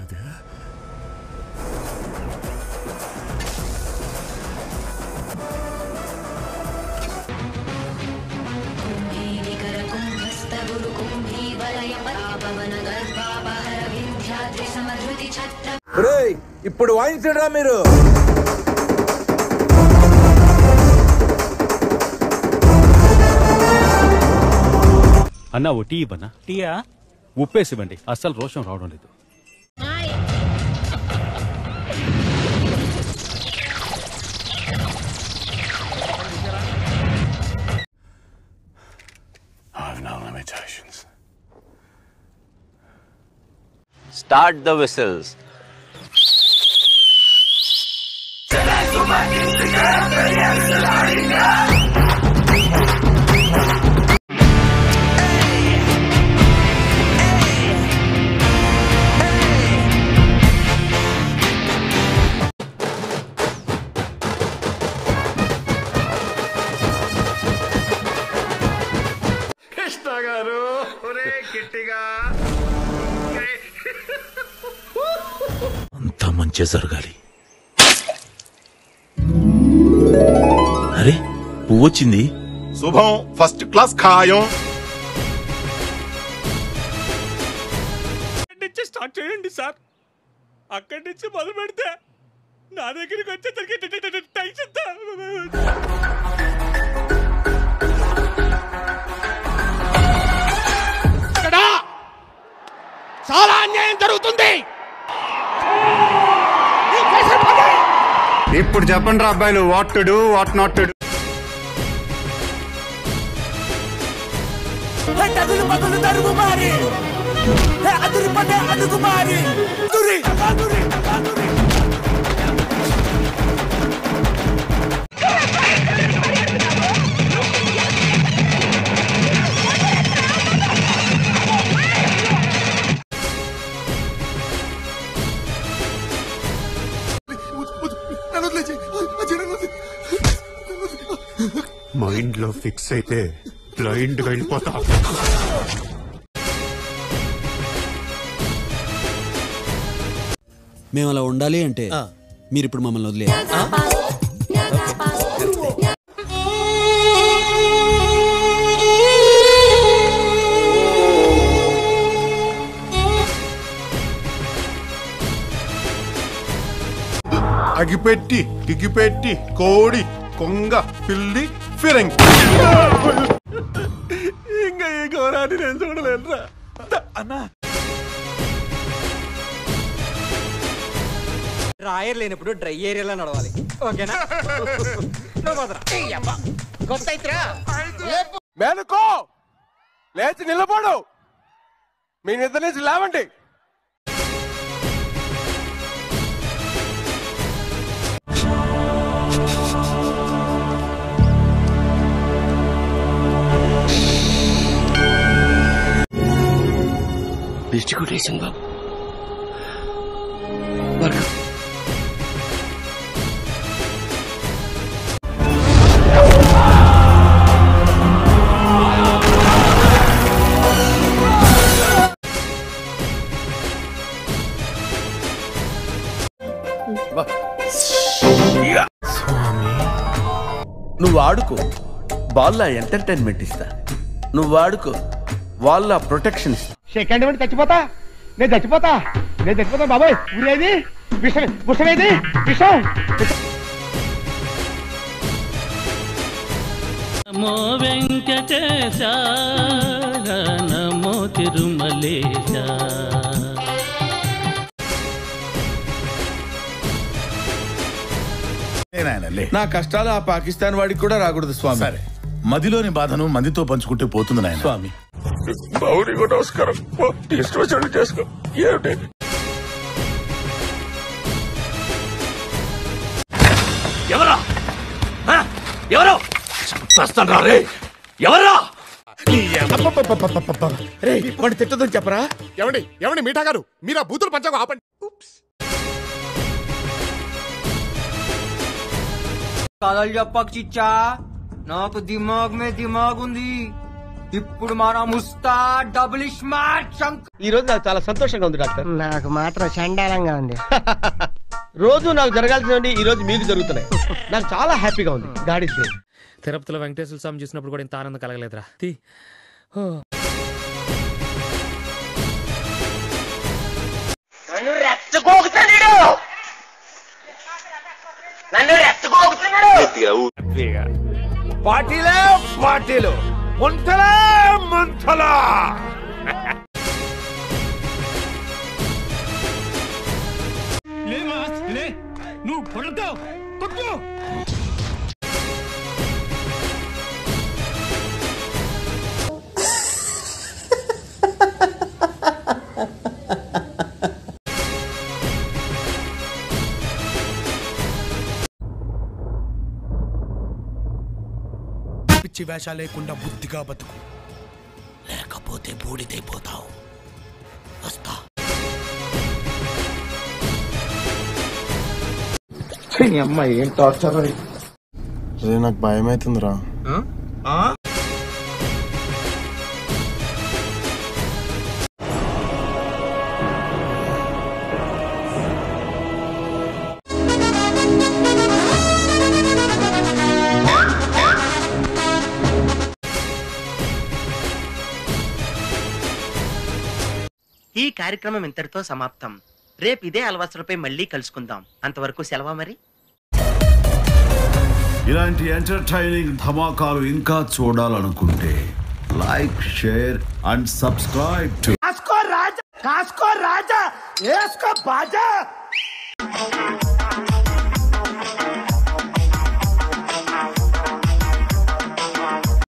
రేయ్ ఇప్పుడు వాయించడా మీరు అన్న ఓ టీ ఇవ్వనా టీయా ఉప్పేసి ఇవ్వండి అస్సలు రోషం రావడం లేదు I've no limitations. Start the whistles. Krishna గారు ఒరే కిట్టిగా అంతా మంచి జరగాలి అరే పువ్వొచ్చింది శుభం ఫస్ట్ క్లాస్ ఖాయం అక్కడి నుంచి స్టార్ట్ చేయండి సార్ అక్కడి నుంచి మొదలు పెడితే నా దగ్గరికి వచ్చేసరికి టెన్షన్ చాలా అన్యాయం జరుగుతుంది ఇప్పుడు చెప్పండి రా అబ్బాయిలు what to do what not to do అదురు పదులు తరుగు మారి అదురు పడే అడుగు మారి అదురి అదురి అదురి మైండ్ లో ఫిక్స్ అయితే బ్లైండ్ గా వెళ్ళిపోతా మేము అలా ఉండాలి అంటే మీరు ఇప్పుడు మమ్మల్ని వదిలే అగిపెట్టి గిగిపెట్టి కోడి కొంగ పిల్లి ఫిరంగి ఇంకా ఈ ఘోరాన్ని నేను చూడలేనురా అన్నా రాయర్ లేనప్పుడు డ్రై ఏరియాలో నడవాలి ఓకేనా నువ్వు పోతురా. ఈ అబ్బ. కొత్త అయితేరా మేలుకో లేచి నిలబడు మీ నిద్ర నుంచి లేవండి లిస్ట్ కొట్టేసాం బాబు నువ్వు ఆడుకో బాల్ల ఎంటర్టైన్మెంట్ ఇస్తా నువ్వు ఆడుకో వాళ్ళ ప్రొటెక్షన్ ఇస్తా సెకండ్ మినిట్ చచ్చిపోతా నేను చచ్చిపోతా నేను చచ్చిపోతా బాబాయ్ ఊరేది విషం విషమేది విషం నమో వెంకటేశ నమో తిరుమలేశ నా కష్టాలు ఆ పాకిస్తాన్ వాడికి కూడా రాకూడదు స్వామి సరే మదిలోని బాధను మందితో పంచుకుంటే పోతుంది నాయన స్వామి నమస్కారం ఇష్టం వచ్చినట్టు చేసుకో ఏమిటి ఎవరా హ? ఎవరు చస్తాను రే ఎవరా రే వాడు తిట్టదని చెప్పరా ఎవండి ఎవండి మీఠా గారు మీరు ఆ బూతులు పంచకు ఆపండి కథలు చెప్పకు చిచ్చా నాకు దిమాగ్ మే దిమాగ్ ఉంది ఇప్పుడు మన ముస్తా డబుల్ స్మార్ట్ ఈ రోజు నాకు చాలా సంతోషంగా ఉంది డాక్టర్ నాకు మాత్రం చండాలంగా ఉంది రోజు నాకు జరగాల్సినవి ఈ రోజు మీకు జరుగుతున్నాయి నాకు చాలా హ్యాపీగా ఉంది గాడి తిరుపతిలో వెంకటేశ్వర స్వామి చూసినప్పుడు కూడా ఇంత ఆనందం కలగలేదురా తీ నన్ను రెచ్చగోగుతున్నాడు నన్ను రెచ్చగోగుతున్నాడు పార్టీలే పార్టీలు ముంతలే ముంతలా నువ్వు పడతావు కొట్టు పిచ్చి వేష లేకుండా బుద్ధిగా బతుకు లేకపోతే బూడిదైపోతావు వస్తా అమ్మాయి ఏం టార్చర్ అదే నాకు భయం అవుతుందిరా ఈ కార్యక్రమం ఇంతటితో సమాప్తం రేపు ఇదే అలవాసులపై మళ్ళీ కలుసుకుందాం అంతవరకు సెలవా మరి ఇలాంటి ఎంటర్టైనింగ్ ధమాకాలు ఇంకా చూడాలనుకుంటే like share and subscribe to కాసుకో రాజా కాసుకో రాజా వేసుకో బాజా